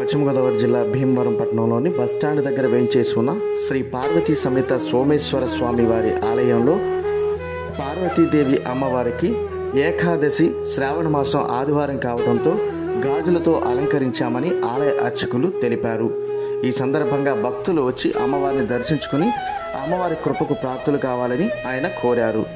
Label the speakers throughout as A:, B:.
A: పశ్చిమ గోదావరి జిల్లా భీమవరం పట్టణంలోని బస్టాండ్ దగ్గర వేయించేసి ఉన్న శ్రీ పార్వతీ సమేత సోమేశ్వర స్వామి వారి ఆలయంలో పార్వతీదేవి అమ్మవారికి ఏకాదశి శ్రావణ మాసం ఆదివారం కావడంతో గాజులతో అలంకరించామని ఆలయ అర్చకులు తెలిపారు ఈ సందర్భంగా భక్తులు వచ్చి అమ్మవారిని దర్శించుకుని అమ్మవారి కృపకు ప్రాప్తులు కావాలని ఆయన కోరారు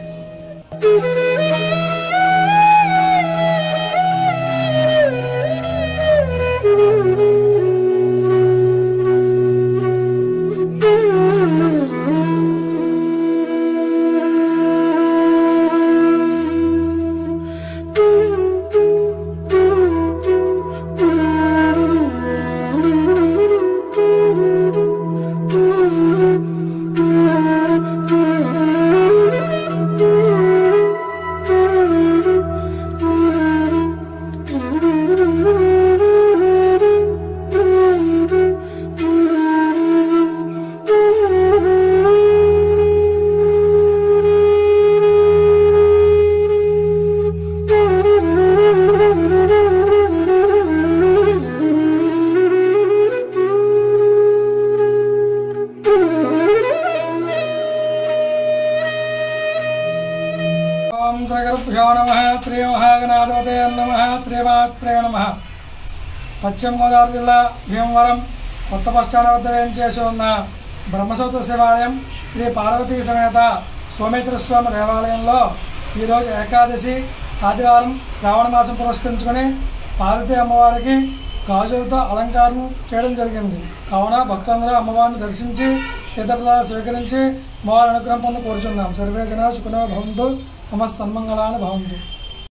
B: ఓం శ్రీగురుభ్యో నమ శ్రీ మహాగణాధిపతే నమ శ్రీమాత్రే నమ పశ్చిమ గోదావరి జిల్లా భీమవరం కొత్త బస్టాండ్ వద్ద వేయించేసి ఉన్న బ్రహ్మసూత్ర శివాలయం శ్రీ పార్వతీ సమేత సోమేశ్వర స్వామి దేవాలయంలో ఈరోజు ఏకాదశి ఆదివారం శ్రావణ మాసం పురస్కరించుకొని పార్వతీ అమ్మవారికి గాజులతో అలంకారం చేయడం జరిగింది కావున భక్తులందరూ అమ్మవారిని దర్శించి తీర్థప్రదాలు స్వీకరించి అమ్మవారి అనుగ్రహం పొంది కోరుచున్నాం సర్వే జన సుఖనో భవంతు సమస్త సన్మంగళాన్ని భవంతు